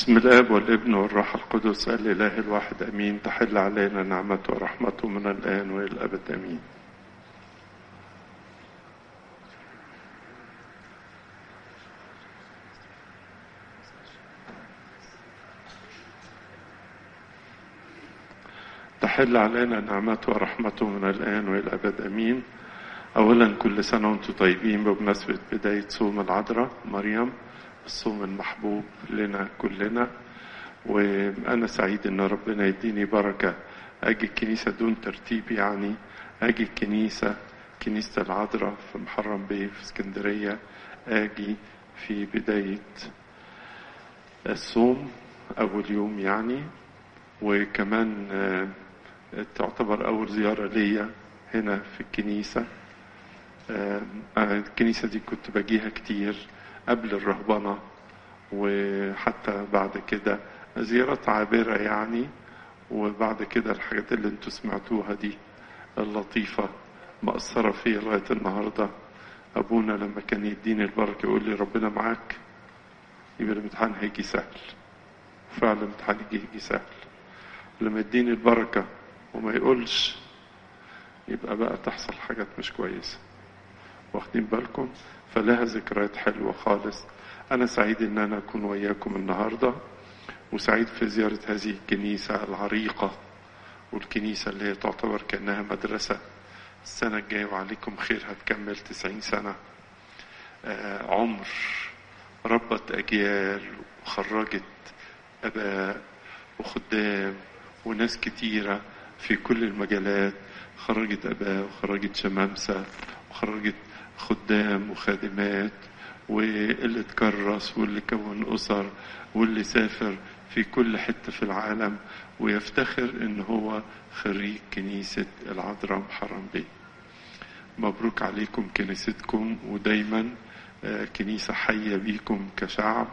بسم الاب والابن والروح القدس الاله الواحد امين تحل علينا نعمته ورحمته من الان والى الابد امين تحل علينا نعمته ورحمته من الان والى الابد امين اولا كل سنه وانتم طيبين بمناسبه بدايه صوم العذراء مريم الصوم المحبوب لنا كلنا وانا سعيد ان ربنا يديني بركه اجي الكنيسه دون ترتيب يعني اجي الكنيسه كنيسه العذراء في محرم بيه في اسكندريه اجي في بدايه الصوم اول يوم يعني وكمان تعتبر اول زياره ليا هنا في الكنيسه الكنيسه دي كنت باجيها كتير قبل الرهبنة وحتى بعد كده زيارات عابرة يعني وبعد كده الحاجات اللي انتوا سمعتوها دي اللطيفة مأثرة فيا لغاية النهاردة أبونا لما كان يديني البركة يقول لي ربنا معاك يبقى الامتحان هيجي سهل فعلا الامتحان يجي يجي سهل لما يديني البركة وما يقولش يبقى بقى تحصل حاجات مش كويسة واخدين بالكم فلها ذكريات حلوة خالص أنا سعيد إن أنا أكون وياكم النهاردة وسعيد في زيارة هذه الكنيسة العريقة والكنيسة اللي هي تعتبر كأنها مدرسة السنة الجاية وعليكم خير هتكمل تسعين سنة آه عمر ربت أجيال وخرجت أباء وخدام وناس كتيرة في كل المجالات خرجت أباء وخرجت شمامسة وخرجت خدام وخادمات واللي اتكرس واللي كون أسر واللي سافر في كل حتة في العالم ويفتخر ان هو خريج كنيسة العذراء محرم بيه مبروك عليكم كنيستكم ودايما كنيسة حية بيكم كشعب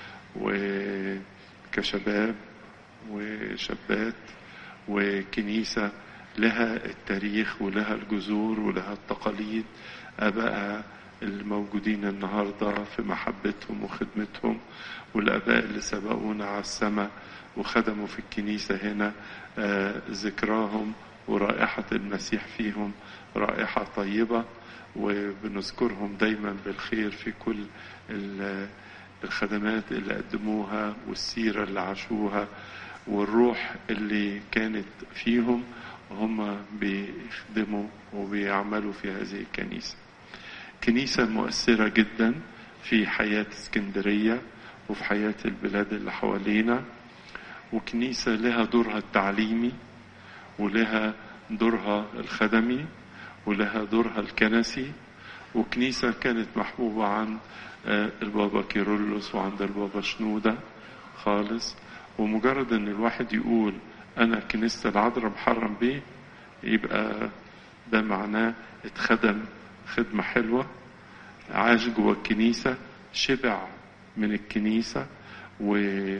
وكشباب وشابات وكنيسة لها التاريخ ولها الجذور ولها التقاليد أبائها الموجودين النهاردة في محبتهم وخدمتهم والآباء اللي سبقونا على السماء وخدموا في الكنيسة هنا آه ذكراهم ورائحة المسيح فيهم رائحة طيبة وبنذكرهم دايما بالخير في كل الخدمات اللي قدموها والسيرة اللي عاشوها والروح اللي كانت فيهم هم بيخدموا وبيعملوا في هذه الكنيسة كنيسة مؤثرة جدا في حياة اسكندرية وفي حياة البلاد اللي حوالينا وكنيسة لها دورها التعليمي ولها دورها الخدمي ولها دورها الكنسي وكنيسة كانت محبوبة عن البابا كيرلس وعند البابا شنودة خالص ومجرد ان الواحد يقول انا كنيسة العذراء محرم بيه يبقى ده معناه اتخدم خدمة حلوة عاش جوه الكنيسة شبع من الكنيسة و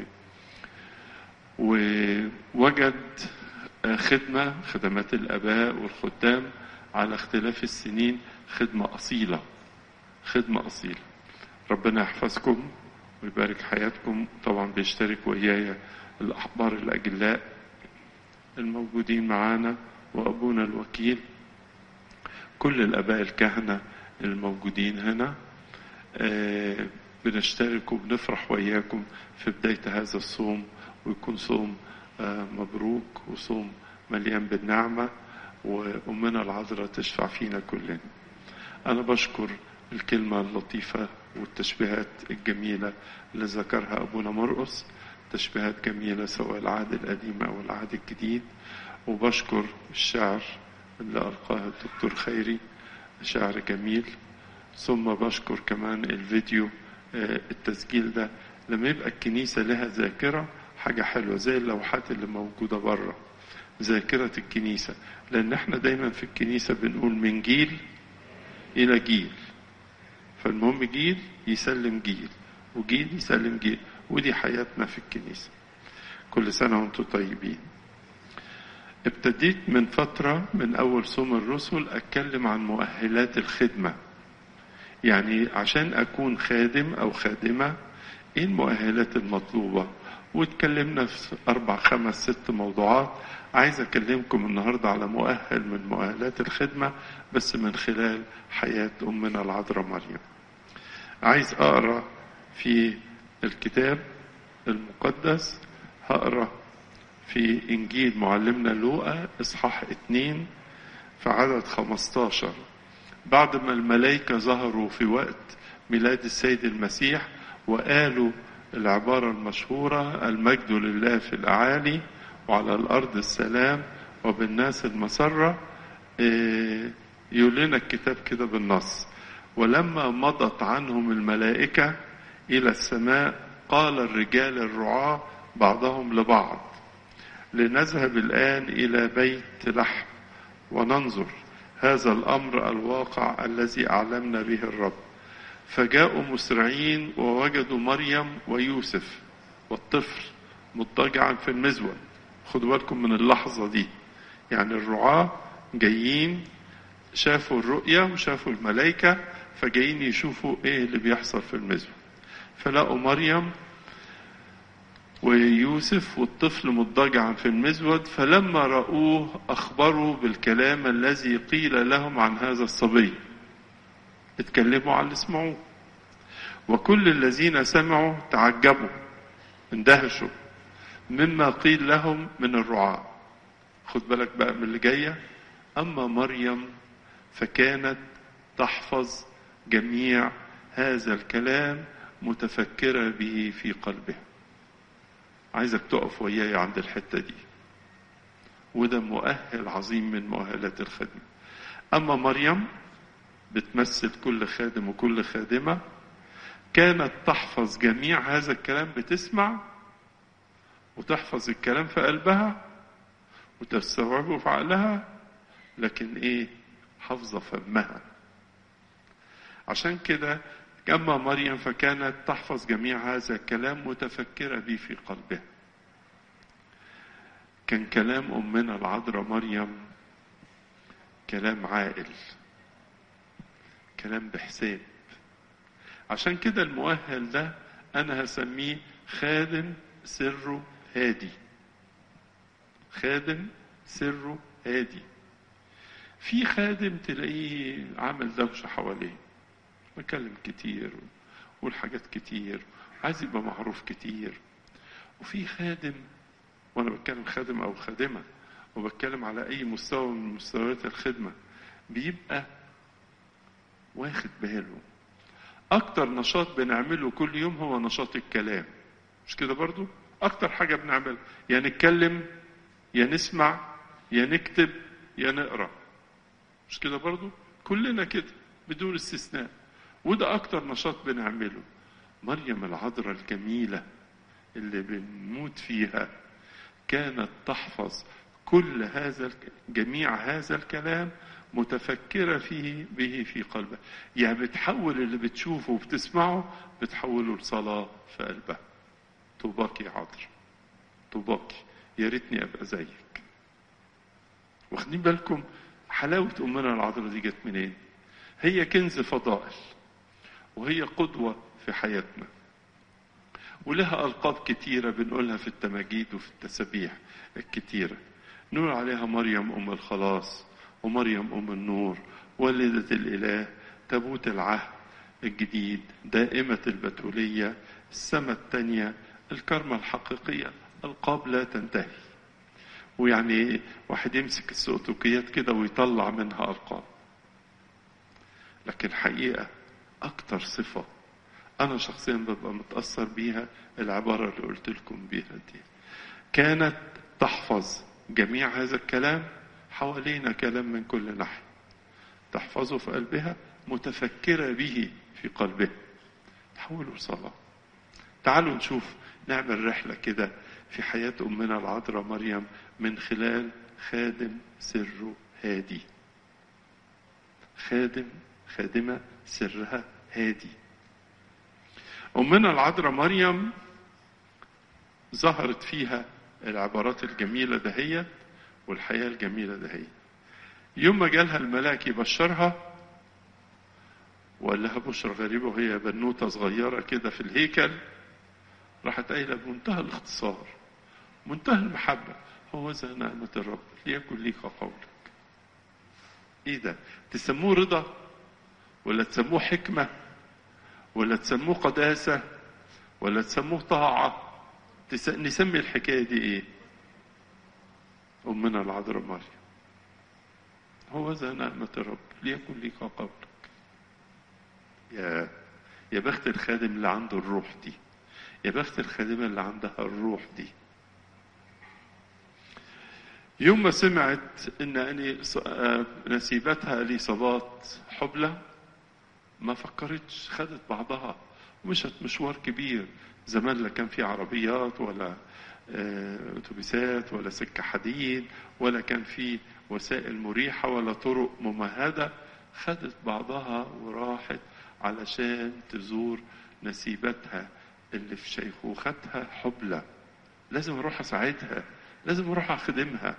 ووجد خدمة خدمات الآباء والخدام على اختلاف السنين خدمة أصيلة خدمة أصيلة ربنا يحفظكم ويبارك حياتكم طبعا بيشترك ويايا الأحبار الأجلاء الموجودين معانا وأبونا الوكيل كل الآباء الكهنة الموجودين هنا آه بنشترك وبنفرح وياكم في بداية هذا الصوم ويكون صوم آه مبروك وصوم مليان بالنعمة وأمنا العذراء تشفع فينا كلنا أنا بشكر الكلمة اللطيفة والتشبيهات الجميلة اللي ذكرها أبونا مرقس تشبيهات جميلة سواء العهد القديم أو العهد الجديد وبشكر الشعر اللي ألقاه الدكتور خيري شعر جميل ثم بشكر كمان الفيديو التسجيل ده لما يبقى الكنيسة لها ذاكرة حاجة حلوة زي اللوحات اللي موجودة بره ذاكرة الكنيسة لأن احنا دايما في الكنيسة بنقول من جيل إلى جيل فالمهم جيل يسلم جيل وجيل يسلم جيل ودي حياتنا في الكنيسة كل سنة وانتم طيبين ابتديت من فترة من أول صوم الرسل أتكلم عن مؤهلات الخدمة يعني عشان أكون خادم أو خادمة إيه المؤهلات المطلوبة واتكلمنا في أربع خمس ست موضوعات عايز أكلمكم النهاردة على مؤهل من مؤهلات الخدمة بس من خلال حياة أمنا العذراء مريم عايز أقرأ في الكتاب المقدس هقرأ في إنجيل معلمنا لوقا إصحاح اتنين في عدد 15 بعد ما الملائكة ظهروا في وقت ميلاد السيد المسيح وقالوا العبارة المشهورة المجد لله في الأعالي وعلى الأرض السلام وبالناس المسرة يقول لنا الكتاب كده بالنص ولما مضت عنهم الملائكة إلى السماء قال الرجال الرعاة بعضهم لبعض لنذهب الآن إلى بيت لحم وننظر هذا الأمر الواقع الذي أعلمنا به الرب فجاءوا مسرعين ووجدوا مريم ويوسف والطفل مضطجعا في المزود خدوا بالكم من اللحظة دي يعني الرعاة جايين شافوا الرؤية وشافوا الملائكة فجايين يشوفوا ايه اللي بيحصل في المزود فلقوا مريم ويوسف والطفل مضطجعا في المزود فلما رأوه أخبروا بالكلام الذي قيل لهم عن هذا الصبي اتكلموا عن اللي سمعوه وكل الذين سمعوا تعجبوا اندهشوا مما قيل لهم من الرعاة خد بالك بقى من اللي جاية أما مريم فكانت تحفظ جميع هذا الكلام متفكرة به في قلبها عايزك تقف وياي عند الحتة دي وده مؤهل عظيم من مؤهلات الخدمة أما مريم بتمثل كل خادم وكل خادمة كانت تحفظ جميع هذا الكلام بتسمع وتحفظ الكلام في قلبها وتستوعبه في عقلها لكن ايه حافظة فمها عشان كده أما مريم فكانت تحفظ جميع هذا الكلام متفكرة به في قلبها كان كلام أمنا العذراء مريم كلام عاقل كلام بحساب عشان كده المؤهل ده أنا هسميه خادم سره هادي خادم سره هادي في خادم تلاقيه عامل دوشة حواليه بكلم كتير والحاجات كتير عايز يبقى معروف كتير وفي خادم وانا بتكلم خادم او خادمه وبتكلم على اي مستوى من مستويات الخدمه بيبقى واخد باله اكتر نشاط بنعمله كل يوم هو نشاط الكلام مش كده برضو اكتر حاجه بنعمل يا نتكلم يا نسمع يا نكتب يا نقرا مش كده برضو كلنا كده بدون استثناء وده أكتر نشاط بنعمله مريم العذراء الجميلة اللي بنموت فيها كانت تحفظ كل هذا جميع هذا الكلام متفكرة فيه به في قلبها يعني بتحول اللي بتشوفه وبتسمعه بتحوله لصلاة في قلبها طوباك يا عذراء طوباك يا ريتني أبقى زيك واخدين بالكم حلاوة أمنا العذراء دي جت منين هي كنز فضائل وهي قدوة في حياتنا ولها ألقاب كتيرة بنقولها في التماجيد وفي التسابيح الكتيرة نقول عليها مريم أم الخلاص ومريم أم النور والدة الإله تابوت العهد الجديد دائمة البتولية السماء التانية الكرمة الحقيقية ألقاب لا تنتهي ويعني واحد يمسك السؤتوكيات كده ويطلع منها ألقاب لكن حقيقة أكتر صفة أنا شخصيا ببقى متأثر بيها العبارة اللي قلت لكم بيها دي كانت تحفظ جميع هذا الكلام حوالينا كلام من كل ناحية تحفظه في قلبها متفكرة به في قلبها تحوله لصلاة تعالوا نشوف نعمل رحلة كده في حياة أمنا العذراء مريم من خلال خادم سره هادي خادم خادمة سرها هادي أمنا العذراء مريم ظهرت فيها العبارات الجميلة دهيت والحياة الجميلة دهيت يوم ما جالها الملاك يبشرها وقال لها بشرى غريبة وهي بنوتة صغيرة كده في الهيكل راحت قايلة بمنتهى الاختصار منتهى المحبة هو ذا نعمة الرب ليكن ليك قولك ايه ده تسموه رضا ولا تسموه حكمة ولا تسموه قداسة ولا تسموه طاعة تس... نسمي الحكاية دي ايه أمنا العذراء مريم هو ذا نعمة الرب ليكن ليك قولك يا يا بخت الخادم اللي عنده الروح دي يا بخت الخادمة اللي عندها الروح دي يوم ما سمعت ان اني نسيبتها اليصابات حبلى ما فكرتش خدت بعضها ومشت مشوار كبير زمان لا كان في عربيات ولا اتوبيسات ولا سكه حديد ولا كان في وسائل مريحه ولا طرق ممهده خدت بعضها وراحت علشان تزور نسيبتها اللي في شيخوختها حبلى لازم اروح اساعدها لازم اروح اخدمها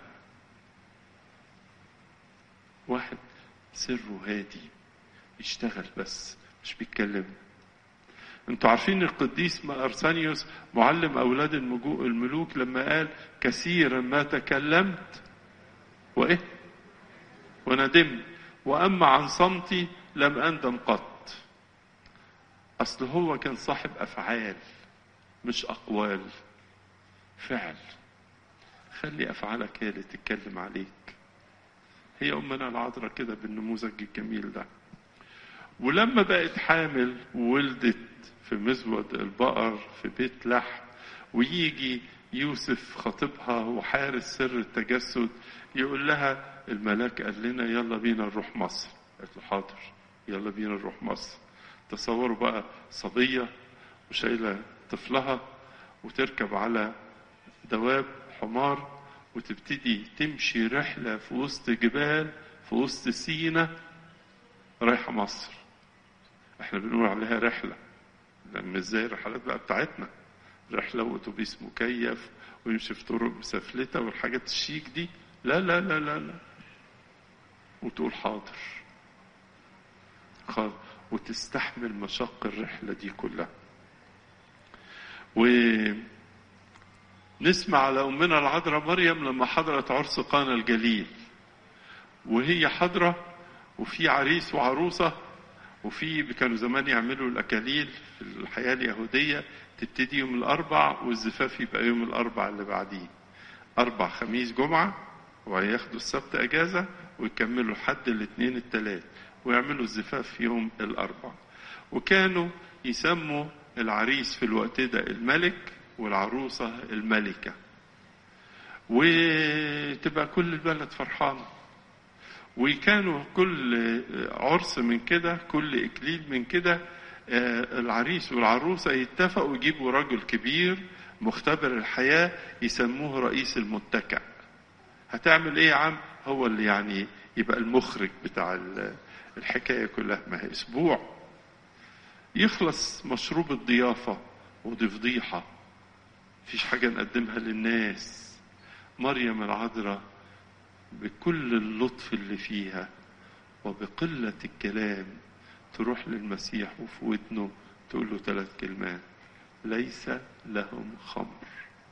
واحد سره هادي يشتغل بس مش بيتكلم انتوا عارفين القديس ارسانيوس معلم اولاد الملوك لما قال كثيرا ما تكلمت وايه وندمت واما عن صمتي لم اندم قط اصل هو كان صاحب افعال مش اقوال فعل خلي افعالك هي اللي تتكلم عليك هي امنا العذراء كده بالنموذج الجميل ده ولما بقت حامل وولدت في مزود البقر في بيت لحم ويجي يوسف خطيبها وحارس سر التجسد يقول لها الملاك قال لنا يلا بينا نروح مصر قالت له حاضر يلا بينا نروح مصر تصوروا بقى صبية وشايلة طفلها وتركب على دواب حمار وتبتدي تمشي رحلة في وسط جبال في وسط سينا رايحة مصر احنا بنقول عليها رحلة لأن مش زي الرحلات بقى بتاعتنا رحلة وأتوبيس مكيف ويمشي في طرق مسفلتة والحاجات الشيك دي لا لا لا لا لا وتقول حاضر خالص وتستحمل مشق الرحلة دي كلها ونسمع على أمنا العذراء مريم لما حضرت عرس قانا الجليل وهي حضرة وفي عريس وعروسة وفي كانوا زمان يعملوا الأكاليل في الحياة اليهودية تبتدي يوم الأربع والزفاف يبقى يوم الأربع اللي بعديه أربع خميس جمعة وهياخدوا السبت أجازة ويكملوا لحد الاثنين الثلاث ويعملوا الزفاف يوم الأربع وكانوا يسموا العريس في الوقت ده الملك والعروسة الملكة وتبقى كل البلد فرحانة وكانوا كل عرس من كده كل إكليل من كده العريس والعروسة يتفقوا يجيبوا رجل كبير مختبر الحياة يسموه رئيس المتكأ هتعمل ايه يا عم هو اللي يعني يبقى المخرج بتاع الحكاية كلها ما هي اسبوع يخلص مشروب الضيافة ودي فضيحة مفيش حاجة نقدمها للناس مريم العذراء بكل اللطف اللي فيها وبقلة الكلام تروح للمسيح وفي ودنه تقول له ثلاث كلمات ليس لهم خمر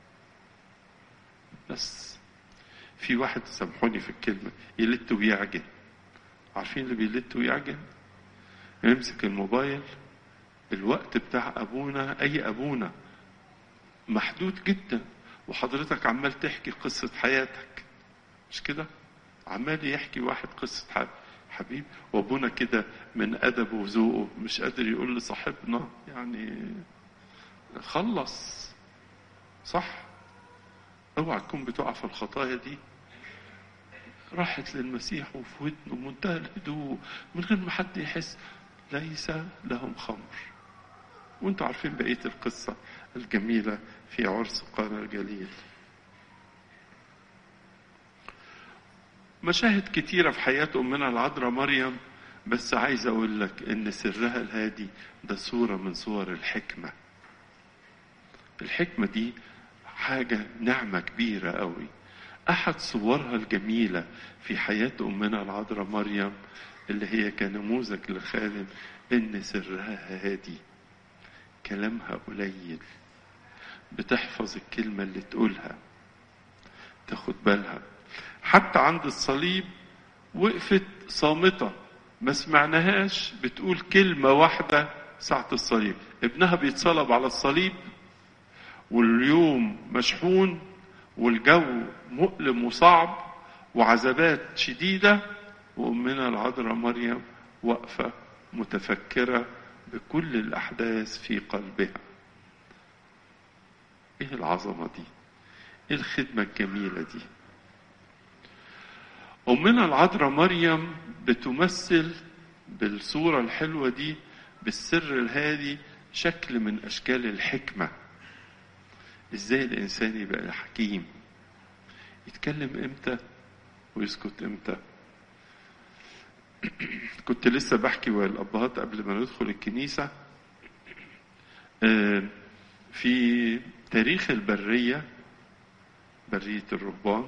بس في واحد سامحوني في الكلمة يلت ويعجن عارفين اللي بيلت ويعجن يمسك الموبايل الوقت بتاع أبونا أي أبونا محدود جدا وحضرتك عمال تحكي قصة حياتك مش كده عمال يحكي واحد قصة حياتك حبيب وابونا كده من ادبه وذوقه مش قادر يقول لصاحبنا يعني خلص صح اوعى تكون بتقع في الخطايا دي راحت للمسيح وفي ودنه منتهى الهدوء من غير ما حد يحس ليس لهم خمر وانتوا عارفين بقيه القصه الجميله في عرس قانا الجليل مشاهد كتيرة في حياة أمنا العذراء مريم بس عايز أقول لك إن سرها الهادي ده صورة من صور الحكمة الحكمة دي حاجة نعمة كبيرة قوي أحد صورها الجميلة في حياة أمنا العذراء مريم اللي هي كنموذج للخادم إن سرها هادي كلامها قليل بتحفظ الكلمة اللي تقولها تاخد بالها حتى عند الصليب وقفت صامتة ما سمعناهاش بتقول كلمة واحدة ساعة الصليب ابنها بيتصلب على الصليب واليوم مشحون والجو مؤلم وصعب وعذابات شديدة وأمنا العذراء مريم واقفة متفكرة بكل الأحداث في قلبها إيه العظمة دي إيه الخدمة الجميلة دي أمنا العذراء مريم بتمثل بالصورة الحلوة دي بالسر الهادي شكل من أشكال الحكمة إزاي الإنسان يبقى حكيم يتكلم إمتى ويسكت إمتى كنت لسه بحكي والأبهات قبل ما ندخل الكنيسة في تاريخ البرية برية الرهبان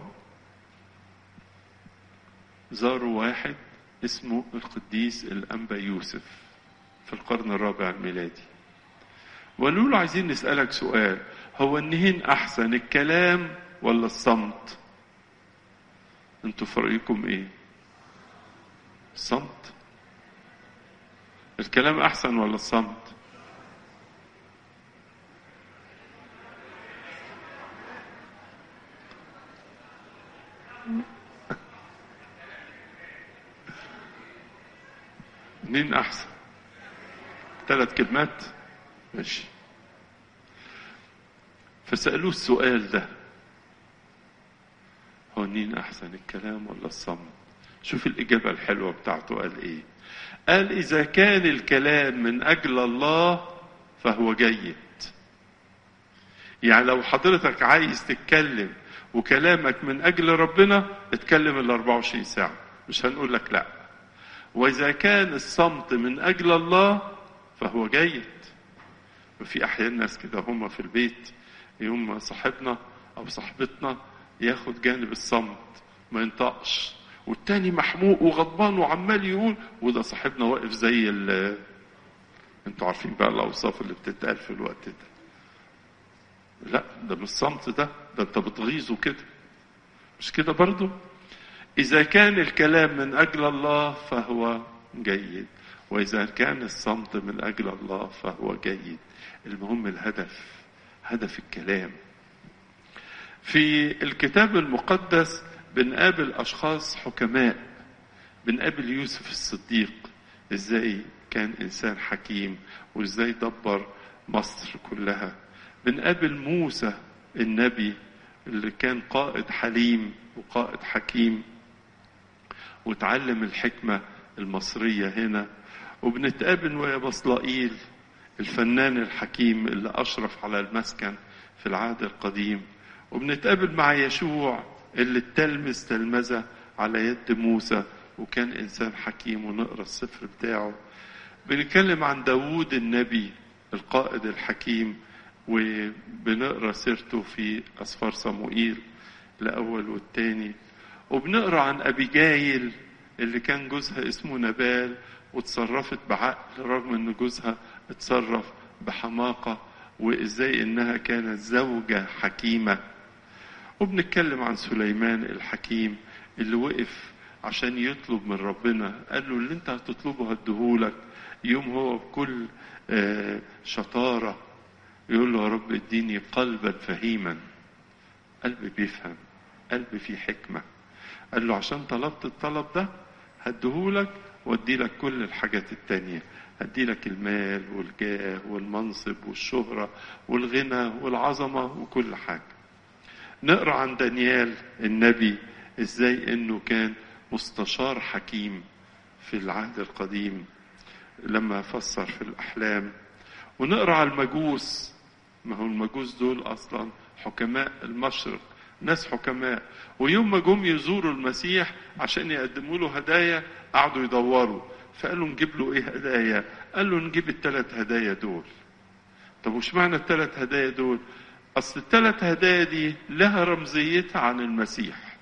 زاروا واحد اسمه القديس الأنبا يوسف في القرن الرابع الميلادي وقالوا له عايزين نسألك سؤال هو النهين أحسن الكلام ولا الصمت انتوا في رأيكم ايه الصمت الكلام أحسن ولا الصمت مين أحسن ثلاث كلمات ماشي فسألوه السؤال ده هو مين أحسن الكلام ولا الصمت شوف الإجابة الحلوة بتاعته قال إيه قال إذا كان الكلام من أجل الله فهو جيد يعني لو حضرتك عايز تتكلم وكلامك من أجل ربنا اتكلم ال 24 ساعة مش هنقول لك لا وإذا كان الصمت من أجل الله فهو جيد وفي أحيان ناس كده هم في البيت يوم صاحبنا أو صاحبتنا ياخد جانب الصمت ما ينطقش والتاني محموق وغضبان وعمال يقول وده صاحبنا واقف زي ال انتوا عارفين بقى الاوصاف اللي بتتقال في الوقت ده لا ده مش الصمت ده ده انت بتغيظه كده مش كده برضو اذا كان الكلام من اجل الله فهو جيد واذا كان الصمت من اجل الله فهو جيد المهم الهدف هدف الكلام في الكتاب المقدس بنقابل اشخاص حكماء بنقابل يوسف الصديق ازاي كان انسان حكيم وازاي دبر مصر كلها بنقابل موسى النبي اللي كان قائد حليم وقائد حكيم وتعلم الحكمة المصرية هنا وبنتقابل ويا بصلائيل الفنان الحكيم اللي أشرف على المسكن في العهد القديم وبنتقابل مع يشوع اللي التلمذ تلمذة على يد موسى وكان إنسان حكيم ونقرأ السفر بتاعه بنتكلم عن داوود النبي القائد الحكيم وبنقرأ سيرته في أسفار صموئيل الأول والثاني وبنقرأ عن أبيجايل اللي كان جوزها اسمه نبال وتصرفت بعقل رغم ان جوزها اتصرف بحماقة وازاي انها كانت زوجة حكيمة وبنتكلم عن سليمان الحكيم اللي وقف عشان يطلب من ربنا قال له اللي انت هتطلبه هديهولك يوم هو بكل شطارة يقول له يا رب اديني قلبا فهيما قلب بيفهم قلب فيه حكمة قال له عشان طلبت الطلب ده هديهولك وادي لك كل الحاجات التانية هدي لك المال والجاه والمنصب والشهرة والغنى والعظمة وكل حاجة نقرأ عن دانيال النبي ازاي انه كان مستشار حكيم في العهد القديم لما فسر في الأحلام ونقرأ على المجوس ما هو المجوس دول أصلا حكماء المشرق ناس حكماء ويوم ما جم يزوروا المسيح عشان يقدموا له هدايا قعدوا يدوروا فقالوا نجيب له ايه هدايا قال له نجيب الثلاث هدايا دول طب وش معنى الثلاث هدايا دول اصل الثلاث هدايا دي لها رمزيتها عن المسيح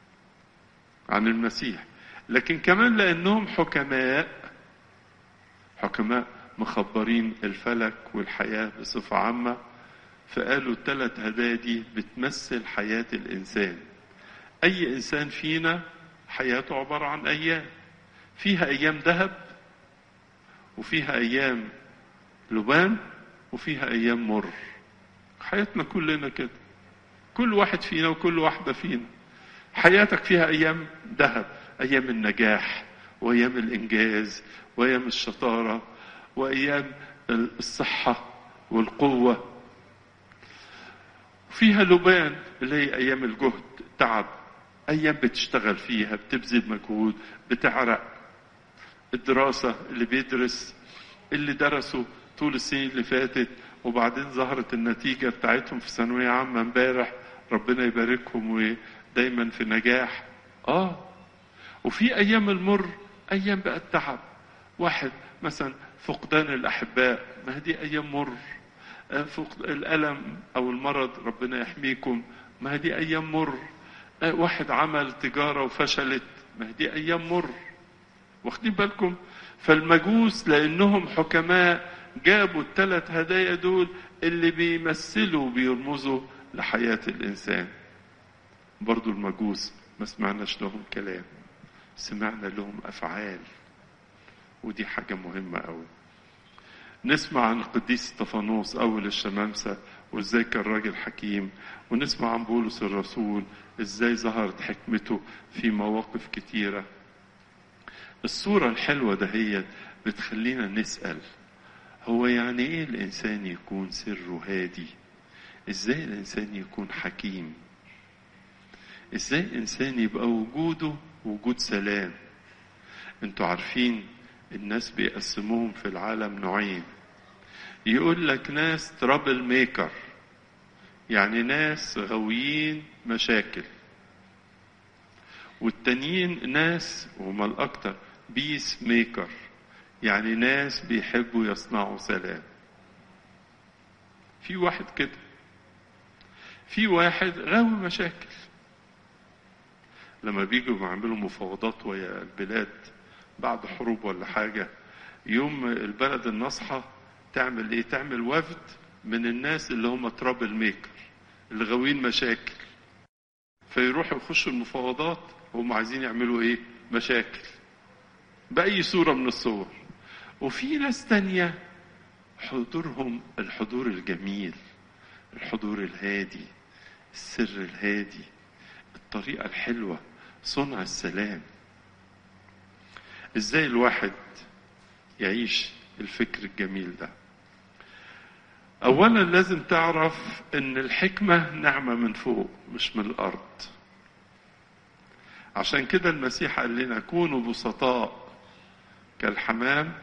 عن المسيح لكن كمان لانهم حكماء حكماء مخبرين الفلك والحياه بصفه عامه فقالوا الثلاث هدايا دي بتمثل حياة الإنسان أي إنسان فينا حياته عبارة عن أيام فيها أيام ذهب وفيها أيام لبان وفيها أيام مر حياتنا كلنا كده كل واحد فينا وكل واحدة فينا حياتك فيها أيام ذهب أيام النجاح وأيام الإنجاز وأيام الشطارة وأيام الصحة والقوة فيها لبان اللي هي أيام الجهد تعب أيام بتشتغل فيها بتبذل مجهود بتعرق الدراسة اللي بيدرس اللي درسوا طول السنين اللي فاتت وبعدين ظهرت النتيجة بتاعتهم في ثانوية عامة امبارح ربنا يباركهم ودايما في نجاح اه وفي ايام المر ايام بقى التعب واحد مثلا فقدان الاحباء ما دي ايام مر فقد الالم او المرض ربنا يحميكم ما دي ايام مر واحد عمل تجارة وفشلت ما دي ايام مر واخدين بالكم فالمجوس لانهم حكماء جابوا الثلاث هدايا دول اللي بيمثلوا بيرمزوا لحياة الإنسان برضو المجوس ما سمعناش لهم كلام سمعنا لهم أفعال ودي حاجة مهمة أوي نسمع عن القديس استفانوس أول الشمامسة وإزاي كان راجل حكيم ونسمع عن بولس الرسول إزاي ظهرت حكمته في مواقف كتيرة الصورة الحلوة دهيت بتخلينا نسأل هو يعني ايه الانسان يكون سره هادي ازاي الانسان يكون حكيم ازاي الانسان يبقى وجوده وجود سلام انتوا عارفين الناس بيقسموهم في العالم نوعين يقول لك ناس ترابل ميكر يعني ناس غاويين مشاكل والتانيين ناس وهم الاكتر بيس ميكر يعني ناس بيحبوا يصنعوا سلام في واحد كده في واحد غاوي مشاكل لما بيجوا يعملوا مفاوضات ويا البلاد بعد حروب ولا حاجة يوم البلد الناصحة تعمل ايه تعمل وفد من الناس اللي هم ترابل ميكر اللي غاويين مشاكل فيروحوا يخشوا المفاوضات وهم عايزين يعملوا ايه مشاكل بأي صورة من الصور وفي ناس تانية حضورهم الحضور الجميل الحضور الهادي السر الهادي الطريقة الحلوة صنع السلام ازاي الواحد يعيش الفكر الجميل ده اولا لازم تعرف ان الحكمة نعمة من فوق مش من الارض عشان كده المسيح قال لنا كونوا بسطاء كالحمام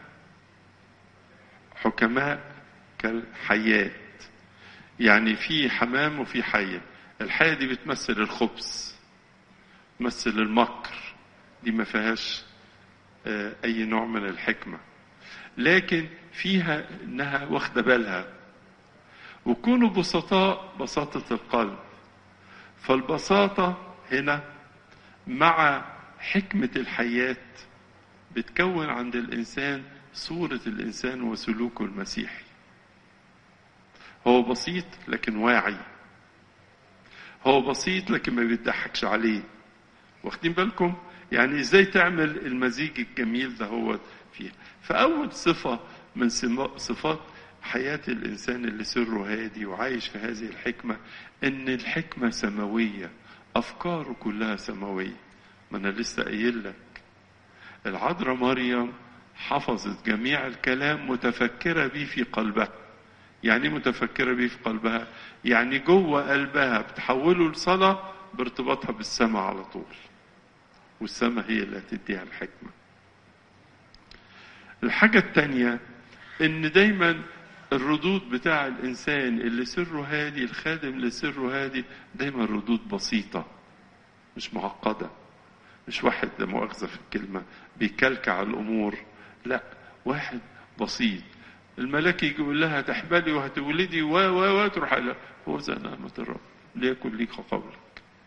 حكماء كالحيات يعني في حمام وفي حية الحية دي بتمثل الخبز تمثل المكر دي ما فيهاش أي نوع من الحكمة لكن فيها إنها واخدة بالها وكونوا بسطاء بساطة القلب فالبساطة هنا مع حكمة الحياة بتكون عند الإنسان صورة الإنسان وسلوكه المسيحي هو بسيط لكن واعي هو بسيط لكن ما بيضحكش عليه واخدين بالكم يعني ازاي تعمل المزيج الجميل ده هو فيها فأول صفة من صفات حياة الإنسان اللي سره هادي وعايش في هذه الحكمة إن الحكمة سماوية أفكاره كلها سماوية ما أنا لسه قايل لك العذراء مريم حفظت جميع الكلام متفكرة به في قلبها يعني متفكرة به في قلبها يعني جوه قلبها بتحوله لصلاة بارتباطها بالسماء على طول والسماء هي اللي هتديها الحكمة الحاجة التانية ان دايما الردود بتاع الانسان اللي سره هادي الخادم اللي سره هادي دايما ردود بسيطة مش معقدة مش واحد لا مؤاخذة في الكلمة بيكلكع الامور لا واحد بسيط الملاك يجي يقول لها تحبلي وهتولدي و و و تروح لها هو ذا نعمة الرب ليكن ليك قولك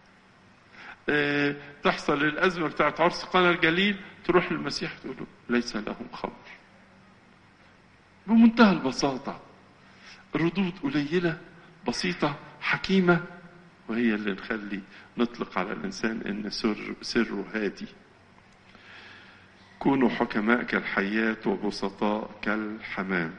أه تحصل الأزمة بتاعت عرس قنا الجليل تروح للمسيح تقول له ليس لهم خمر بمنتهى البساطة ردود قليلة بسيطة حكيمة وهي اللي نخلي نطلق على الإنسان إن سر سره هادي كونوا حكماء كالحيات وبسطاء كالحمام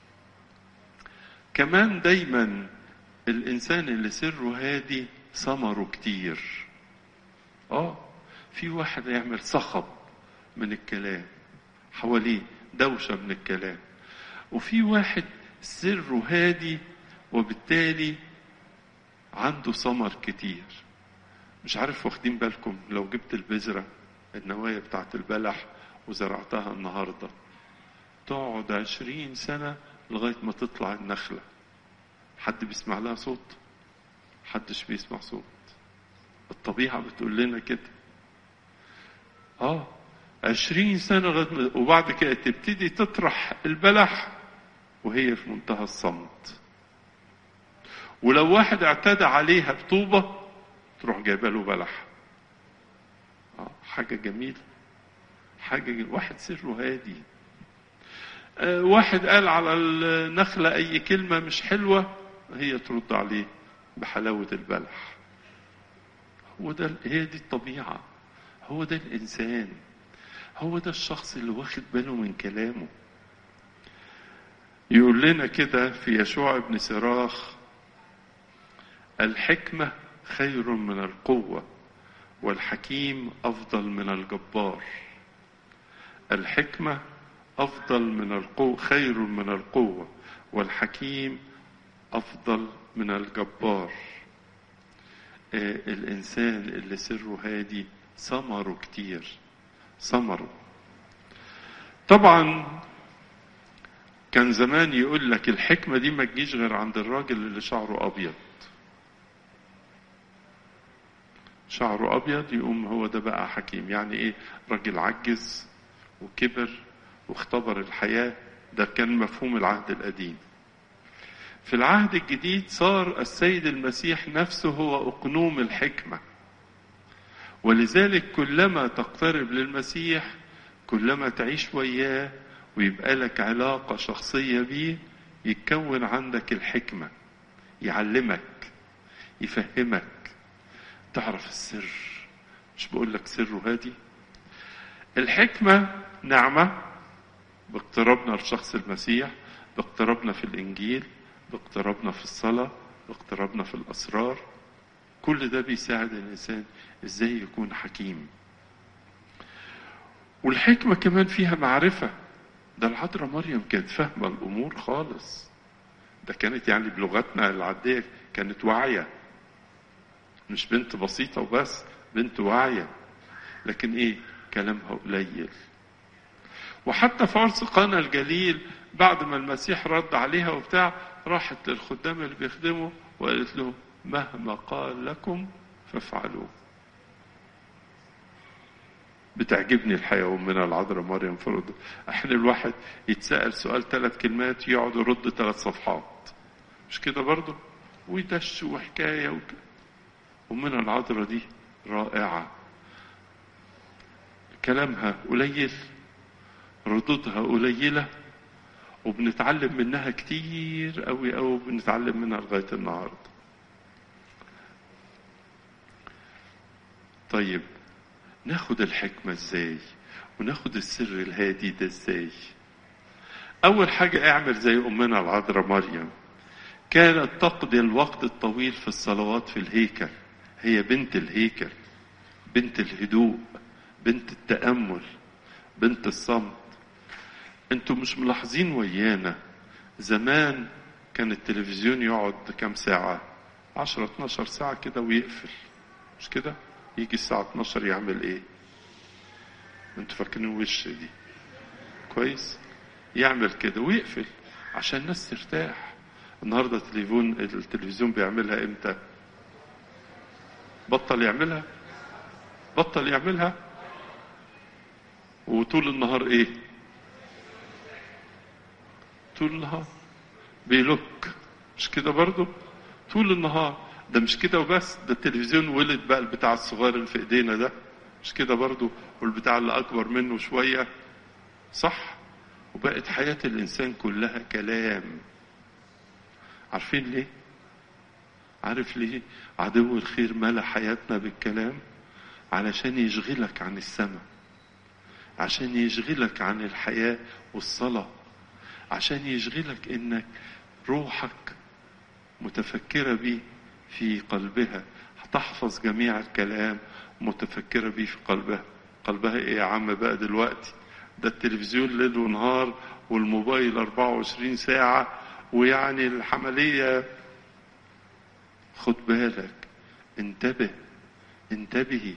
كمان دايما الإنسان اللي سره هادي ثمره كتير اه في واحد يعمل صخب من الكلام حواليه دوشة من الكلام وفي واحد سره هادي وبالتالي عنده ثمر كتير مش عارف واخدين بالكم لو جبت البذرة النوايا بتاعت البلح وزرعتها النهاردة تقعد عشرين سنة لغاية ما تطلع النخلة حد بيسمع لها صوت حدش بيسمع صوت الطبيعة بتقول لنا كده اه عشرين سنة لغاية ما- وبعد كده تبتدي تطرح البلح وهي في منتهى الصمت ولو واحد اعتدى عليها بطوبة تروح جايبه له بلح آه حاجة جميلة حاجة جميلة. واحد سره هادي آه واحد قال على النخلة أي كلمة مش حلوة هي ترد عليه بحلاوة البلح هو ده هي دي الطبيعة هو ده الإنسان هو ده الشخص اللي واخد باله من كلامه يقول لنا كده في يشوع بن سراخ الحكمة خير من القوة والحكيم أفضل من الجبار الحكمة أفضل من القوة خير من القوة والحكيم أفضل من الجبار آه، الإنسان اللي سره هادي ثمره كتير ثمره طبعا كان زمان يقول لك الحكمة دي ما تجيش غير عند الراجل اللي شعره أبيض شعره أبيض يقوم هو ده بقى حكيم يعني إيه راجل عجز وكبر واختبر الحياة ده كان مفهوم العهد القديم في العهد الجديد صار السيد المسيح نفسه هو أقنوم الحكمة ولذلك كلما تقترب للمسيح كلما تعيش وياه ويبقى لك علاقة شخصية بيه يتكون عندك الحكمة يعلمك يفهمك تعرف السر مش بقول لك سره هادي الحكمة نعمة باقترابنا لشخص المسيح باقترابنا في الإنجيل باقترابنا في الصلاة باقترابنا في الأسرار كل ده بيساعد الإنسان إزاي يكون حكيم والحكمة كمان فيها معرفة ده العذراء مريم كانت فاهمة الأمور خالص ده كانت يعني بلغتنا العادية كانت واعية مش بنت بسيطة وبس بنت واعية لكن ايه كلامها قليل وحتى في عرس قانا الجليل بعد ما المسيح رد عليها وبتاع راحت للخدام اللي بيخدموا وقالت له مهما قال لكم فافعلوه بتعجبني الحياة ومن العذراء مريم فرد احنا الواحد يتسأل سؤال ثلاث كلمات يقعد يرد ثلاث صفحات مش كده برضه ويدش وحكاية وك... ومن العذراء دي رائعة كلامها قليل ردودها قليلة وبنتعلم منها كتير قوي قوي بنتعلم منها لغاية النهاردة طيب ناخد الحكمة ازاي وناخد السر الهادي ده ازاي اول حاجة اعمل زي امنا العذراء مريم كانت تقضي الوقت الطويل في الصلوات في الهيكل هي بنت الهيكل بنت الهدوء بنت التأمل بنت الصمت انتوا مش ملاحظين ويانا زمان كان التلفزيون يقعد كام ساعة 10 12 ساعة كده ويقفل مش كده يجي الساعة 12 يعمل ايه انتوا فاكرين وش دي كويس يعمل كده ويقفل عشان الناس ترتاح النهارده التليفون التلفزيون بيعملها امتى بطل يعملها بطل يعملها وطول النهار ايه طول النهار بيلوك مش كده برضو طول النهار ده مش كده وبس ده التلفزيون ولد بقى البتاع الصغير اللي في ايدينا ده مش كده برضو والبتاع اللي اكبر منه شوية صح وبقت حياة الانسان كلها كلام عارفين ليه عارف ليه عدو الخير ملا حياتنا بالكلام علشان يشغلك عن السماء عشان يشغلك عن الحياة والصلاة عشان يشغلك انك روحك متفكرة بيه في قلبها هتحفظ جميع الكلام متفكرة بيه في قلبها قلبها ايه يا عم بقى دلوقتي ده التلفزيون ليل ونهار والموبايل 24 ساعة ويعني الحملية خد بالك انتبه انتبهي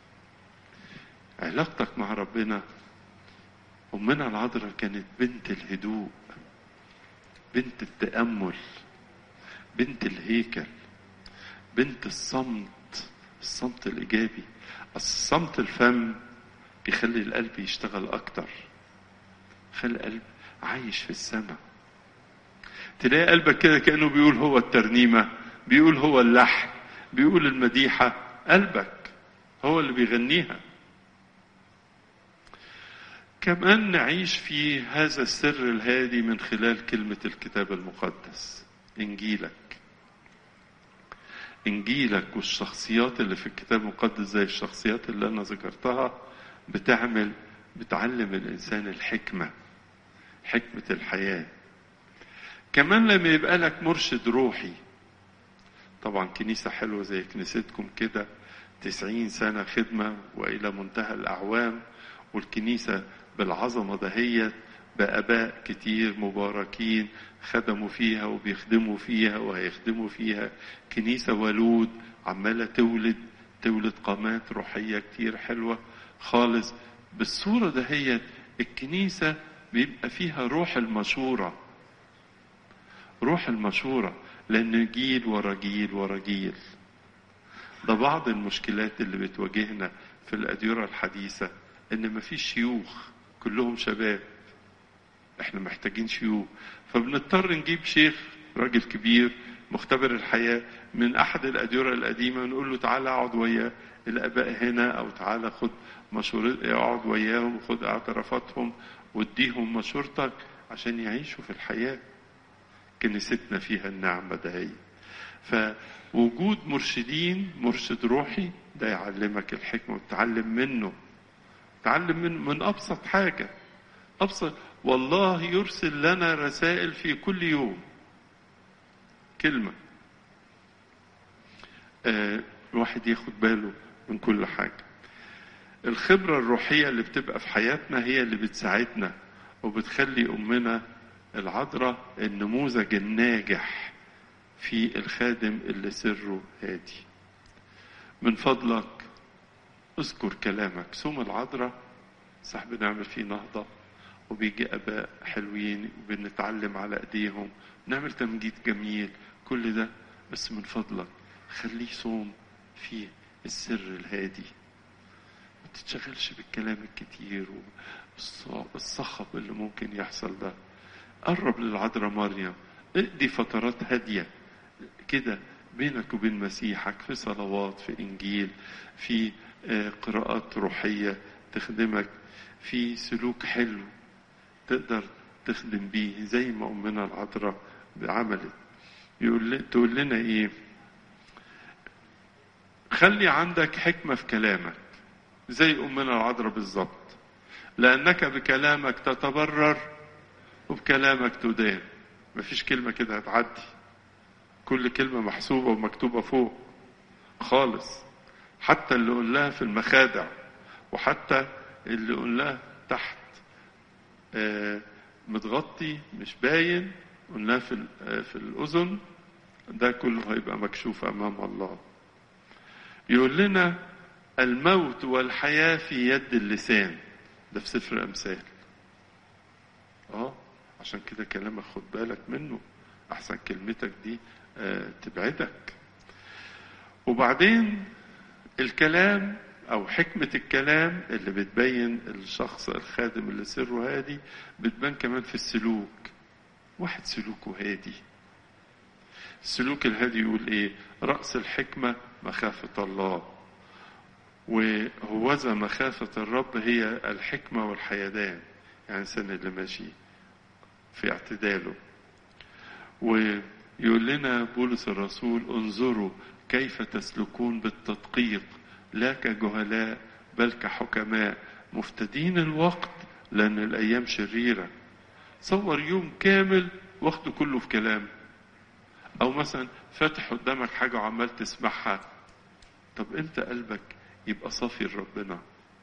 علاقتك مع ربنا أمنا العذراء كانت بنت الهدوء بنت التأمل بنت الهيكل بنت الصمت الصمت الإيجابي الصمت الفم بيخلي القلب يشتغل أكتر خلي القلب عايش في السماء تلاقي قلبك كده كأنه بيقول هو الترنيمة بيقول هو اللحن بيقول المديحة قلبك هو اللي بيغنيها كمان نعيش في هذا السر الهادي من خلال كلمة الكتاب المقدس إنجيلك إنجيلك والشخصيات اللي في الكتاب المقدس زي الشخصيات اللي أنا ذكرتها بتعمل بتعلم الإنسان الحكمة حكمة الحياة كمان لما يبقى لك مرشد روحي طبعا كنيسة حلوة زي كنيستكم كده تسعين سنة خدمة وإلى منتهى الأعوام والكنيسة بالعظمة دهيت بآباء كتير مباركين خدموا فيها وبيخدموا فيها وهيخدموا فيها كنيسة ولود عمالة تولد تولد قامات روحية كتير حلوة خالص بالصورة دهيت الكنيسة بيبقى فيها روح المشورة روح المشورة لأن جيل ورا جيل ورا جيل ده بعض المشكلات اللي بتواجهنا في الأديرة الحديثة إن مفيش شيوخ كلهم شباب احنا محتاجين شيوخ فبنضطر نجيب شيخ راجل كبير مختبر الحياة من أحد الأديرة القديمة ونقول له تعالى اقعد ويا الآباء هنا أو تعالى خد مشورة اقعد وياهم وخد اعترافاتهم واديهم مشورتك عشان يعيشوا في الحياة كنيستنا فيها النعمة دهي فوجود مرشدين مرشد روحي ده يعلمك الحكمة وتتعلم منه تعلم من من أبسط حاجة أبسط والله يرسل لنا رسائل في كل يوم كلمة آه الواحد ياخد باله من كل حاجة الخبرة الروحية اللي بتبقى في حياتنا هي اللي بتساعدنا وبتخلي أمنا العذراء النموذج الناجح في الخادم اللي سره هادي من فضلك اذكر كلامك سوم العذراء صح بنعمل فيه نهضة وبيجي أباء حلوين وبنتعلم على أيديهم نعمل تمجيد جميل كل ده بس من فضلك خليه صوم فيه السر الهادي ما تتشغلش بالكلام الكتير والصخب اللي ممكن يحصل ده قرب للعذراء مريم اقضي فترات هادية كده بينك وبين مسيحك في صلوات في إنجيل في قراءات روحية تخدمك في سلوك حلو تقدر تخدم بيه زي ما أمنا العذراء عملت يقول تقول لنا إيه خلي عندك حكمة في كلامك زي أمنا العذراء بالظبط لأنك بكلامك تتبرر وبكلامك تدان مفيش كلمة كده هتعدي كل كلمة محسوبة ومكتوبة فوق خالص حتى اللي قلناها في المخادع وحتى اللي قلناه تحت آه متغطي مش باين قلناه في آه في الأذن ده كله هيبقى مكشوف أمام الله يقول لنا الموت والحياة في يد اللسان ده في سفر أمثال اه عشان كده كلامك خد بالك منه أحسن كلمتك دي آه تبعدك وبعدين الكلام او حكمة الكلام اللي بتبين الشخص الخادم اللي سره هادي بتبان كمان في السلوك واحد سلوكه هادي السلوك الهادي يقول ايه رأس الحكمة مخافة الله وهوذا مخافة الرب هي الحكمة والحيدان يعني الإنسان اللي ماشي في اعتداله يقول لنا بولس الرسول انظروا كيف تسلكون بالتدقيق لا كجهلاء بل كحكماء مفتدين الوقت لأن الأيام شريرة صور يوم كامل واخده كله في كلام أو مثلا فاتح قدامك حاجة وعمال تسمعها طب امتى قلبك يبقى صافي لربنا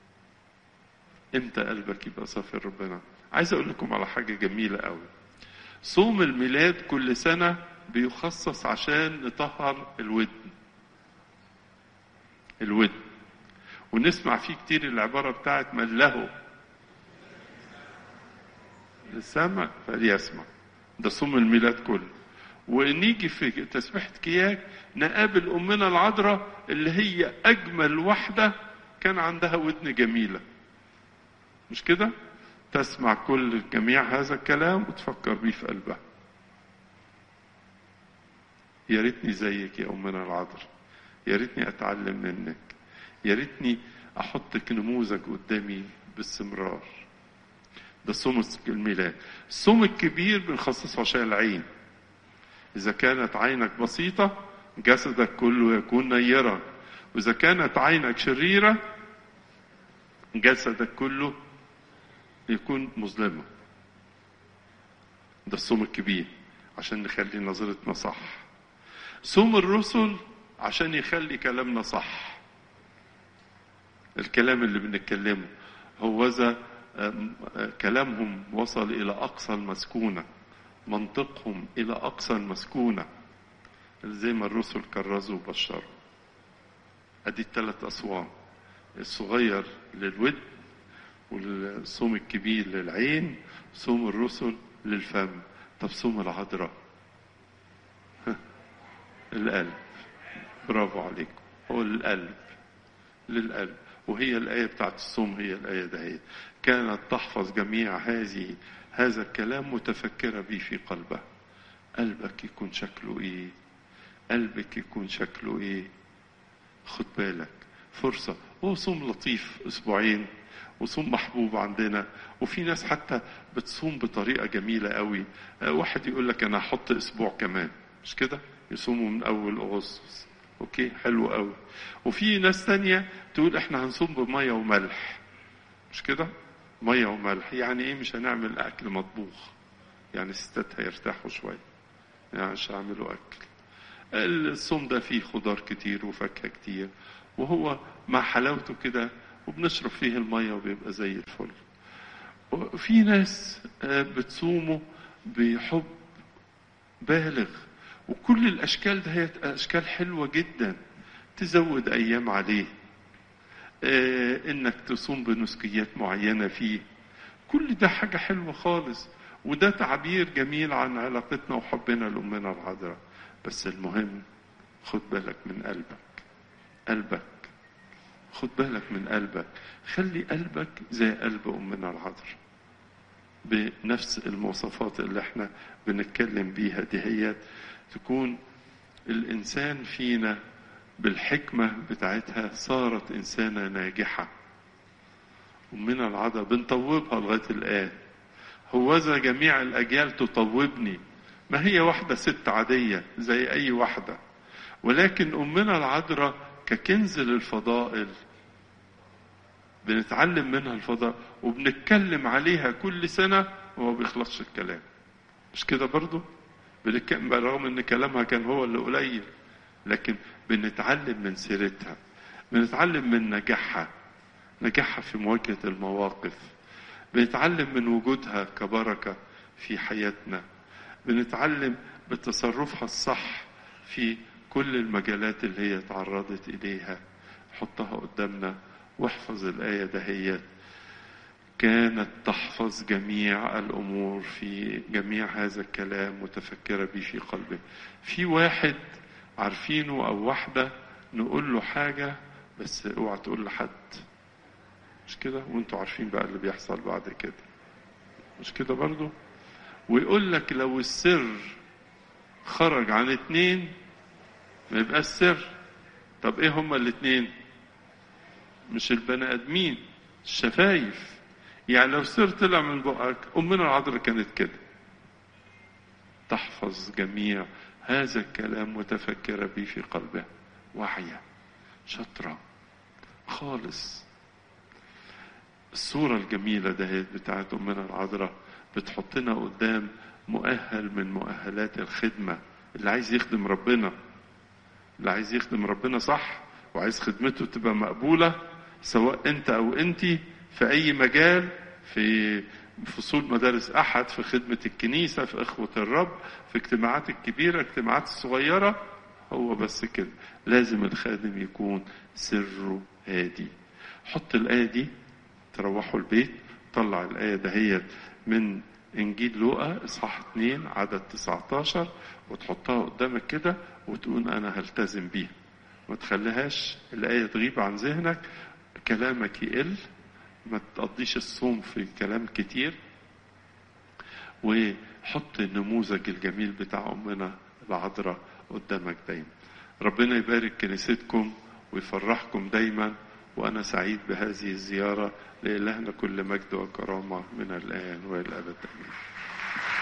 امتى قلبك يبقى صافي لربنا عايز اقول لكم على حاجة جميلة قوي صوم الميلاد كل سنة بيخصص عشان نطهر الودن الودن ونسمع فيه كتير العبارة بتاعت من له السمع فليسمع ده صوم الميلاد كله ونيجي في تسبيحة كياك نقابل أمنا العذراء اللي هي أجمل واحدة كان عندها ودن جميلة مش كده؟ تسمع كل جميع هذا الكلام وتفكر بيه في قلبها يا ريتني زيك يا أمنا العذراء يا ريتني أتعلم منك يا ريتني أحطك نموذج قدامي باستمرار ده صوم الميلاد الصوم الكبير بنخصصه عشان العين إذا كانت عينك بسيطة جسدك كله يكون نيرا وإذا كانت عينك شريرة جسدك كله يكون مظلمة ده الصوم الكبير عشان نخلي نظرتنا صح صوم الرسل عشان يخلي كلامنا صح الكلام اللي بنتكلمه هو ذا كلامهم وصل إلى أقصى المسكونة منطقهم إلى أقصى المسكونة زي ما الرسل كرزوا وبشروا أدي الثلاث أصوام الصغير للود والصوم الكبير للعين صوم الرسل للفم طب صوم العذراء القلب برافو عليكم هو للقلب للقلب وهي الآية بتاعت الصوم هي الآية دهيت كانت تحفظ جميع هذه هذا الكلام متفكرة به في قلبها قلبك يكون شكله ايه قلبك يكون شكله ايه خد بالك فرصة هو صوم لطيف اسبوعين وصوم محبوب عندنا وفي ناس حتى بتصوم بطريقة جميلة قوي واحد يقول لك انا هحط اسبوع كمان مش كده يصوموا من اول اغسطس اوكي حلو قوي وفي ناس تانية تقول احنا هنصوم بمية وملح مش كده مية وملح يعني ايه مش هنعمل اكل مطبوخ يعني الستات هيرتاحوا شوية يعني مش هيعملوا اكل الصوم ده فيه خضار كتير وفاكهة كتير وهو مع حلاوته كده وبنشرب فيه المية وبيبقى زي الفل في ناس بتصوموا بحب بالغ وكل الاشكال ده هي اشكال حلوه جدا تزود ايام عليه آه انك تصوم بنسكيات معينه فيه كل ده حاجه حلوه خالص وده تعبير جميل عن علاقتنا وحبنا لامنا العذراء بس المهم خد بالك من قلبك قلبك خد بالك من قلبك خلي قلبك زي قلب امنا العذراء بنفس المواصفات اللي احنا بنتكلم بيها دي هي تكون الإنسان فينا بالحكمة بتاعتها صارت إنسانة ناجحة ومن العذراء بنطوبها لغاية الآن هوذا جميع الأجيال تطوبني ما هي واحدة ست عادية زي أي واحدة ولكن أمنا العذراء ككنز للفضائل بنتعلم منها الفضاء وبنتكلم عليها كل سنة وما بيخلصش الكلام مش كده برضو بنتكلم رغم ان كلامها كان هو اللي قليل لكن بنتعلم من سيرتها بنتعلم من نجاحها نجاحها في مواجهة المواقف بنتعلم من وجودها كبركة في حياتنا بنتعلم بتصرفها الصح في كل المجالات اللي هي تعرضت إليها حطها قدامنا واحفظ الآية دهيت كانت تحفظ جميع الأمور في جميع هذا الكلام متفكرة به في قلبه في واحد عارفينه أو واحدة نقول له حاجة بس اوعى تقول لحد مش كده وانتوا عارفين بقى اللي بيحصل بعد كده مش كده برضو ويقول لك لو السر خرج عن اتنين ما يبقى السر طب ايه هما الاتنين مش البني ادمين الشفايف يعني لو سر طلع من بقك امنا العذراء كانت كده تحفظ جميع هذا الكلام متفكرة به في قلبها واعية شاطرة خالص الصورة الجميلة دهيت بتاعت أمنا العذراء بتحطنا قدام مؤهل من مؤهلات الخدمة اللي عايز يخدم ربنا اللي عايز يخدم ربنا صح وعايز خدمته تبقى مقبولة سواء انت او انتي في اي مجال في فصول مدارس احد في خدمة الكنيسة في اخوة الرب في اجتماعات الكبيرة اجتماعات الصغيرة هو بس كده لازم الخادم يكون سره هادي حط الآية دي تروحوا البيت طلع الآية دهيت من إنجيل لوقا إصحاح 2 عدد 19 وتحطها قدامك كده وتقول أنا هلتزم بيها ما تخليهاش الآية تغيب عن ذهنك كلامك يقل ما تقضيش الصوم في كلام كتير وحط النموذج الجميل بتاع أمنا العذراء قدامك دايما ربنا يبارك كنيستكم ويفرحكم دايما وأنا سعيد بهذه الزيارة لإلهنا كل مجد وكرامة من الآن والأبد آمين